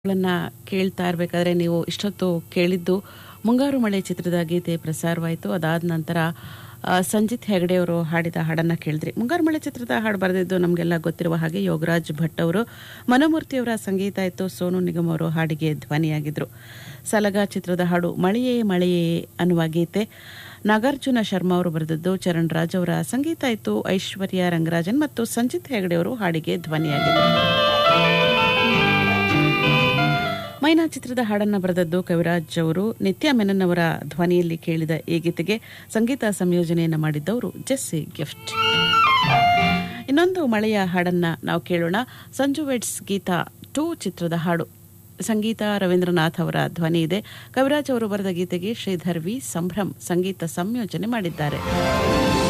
ಗಳನ್ನ ಕೇಳ್ತಾ ಇರಬೇಕಾದ್ರೆ ನೀವು ಇಷ್ಟೊತ್ತು ಕೇಳಿದ್ದು ಮುಂಗಾರು ಮಳೆ ಚಿತ್ರದ ಗೀತೆ ಪ್ರಸಾರವಾಯಿತು ಅದಾದ ನಂತರ ಆ, ಸಂಜಿತ್ ಹೆಗಡೆ ಅವರು ಹಾಡಿದ ಹಾಡನ್ನ ಕೇಳಿದ್ರಿ ಮುಂಗಾರು ಮಳೆ ಚಿತ್ರದ ಹಾಡು ಬರೆದಿದ್ದು ನಮಗೆಲ್ಲ ಗೊತ್ತಿರುವ ಹಾಗೆ ಯೋಗರಾಜ್ ಭಟ್ ಅವರು ಮನೋಮೂರ್ತಿಯವರ ಸಂಗೀತ ಇತ್ತು ಸೋನು ನಿಗಮ್ ಅವರು ಹಾಡಿಗೆ ಧ್ವನಿಯಾಗಿದ್ರು ಸಲಗ ಚಿತ್ರದ ಹಾಡು ಮಳೆಯೇ ಮಳೆಯೇ ಅನ್ನುವ ಗೀತೆ ನಾಗಾರ್ಜುನ ಶರ್ಮಾ ಅವರು ಬರೆದದ್ದು ಚರಣ್ ರಾಜ್ ಅವರ ಸಂಗೀತ ಇತ್ತು ಐಶ್ವರ್ಯ ರಂಗರಾಜನ್ ಮತ್ತು ಸಂಜಿತ್ ಹೆಗಡೆ ಅವರು ಹಾಡಿಗೆ ಧ್ವನಿಯಾಗಿದ್ರು ಮೈನಾ ಚಿತ್ರದ ಹಾಡನ್ನ ಬರೆದದ್ದು ಕವಿರಾಜ್ ಅವರು ನಿತ್ಯ ಮೆನನ್ ಅವರ ಧ್ವನಿಯಲ್ಲಿ ಕೇಳಿದ ಈ ಗೀತೆಗೆ ಸಂಗೀತ ಸಂಯೋಜನೆಯನ್ನ ಮಾಡಿದ್ದವರು ಜೆಸ್ಸಿ ಗಿಫ್ಟ್ ಇನ್ನೊಂದು ಮಳೆಯ ಹಾಡನ್ನ ನಾವು ಕೇಳೋಣ ಸಂಜು ವೆಡ್ಸ್ ಗೀತಾ ಟೂ ಚಿತ್ರದ ಹಾಡು ಸಂಗೀತ ರವೀಂದ್ರನಾಥ್ ಅವರ ಧ್ವನಿ ಇದೆ ಕವಿರಾಜ್ ಅವರು ಬರೆದ ಗೀತೆಗೆ ಶ್ರೀಧರ್ ವಿ ಸಂಭ್ರಮ್ ಸಂಗೀತ ಸಂಯೋಜನೆ ಮಾಡಿದ್ದಾರೆ